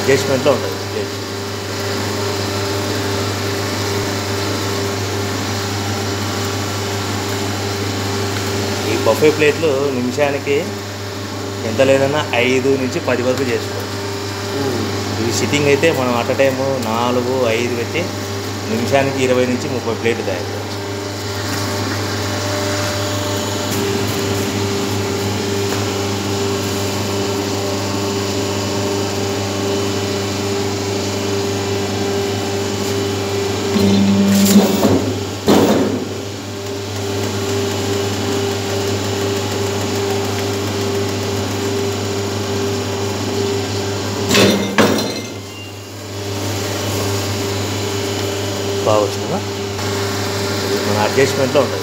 అడ్జస్ట్మెంట్లో ఉంటుంది ప్లేట్ ఈ బఫే ప్లేట్లు నిమిషానికి ఎంత లేదన్నా ఐదు నుంచి పది వరకు చేసుకోవచ్చు ఈ సిట్టింగ్ అయితే మనం అట్ టైము నాలుగు ఐదు పెట్టి నిమిషానికి ఇరవై నుంచి ముప్పై ప్లేట్లు తయారు చేయవచ్చు బాగా వచ్చిందా ఇది మన అడ్జస్ట్మెంట్లో ఉంటుంది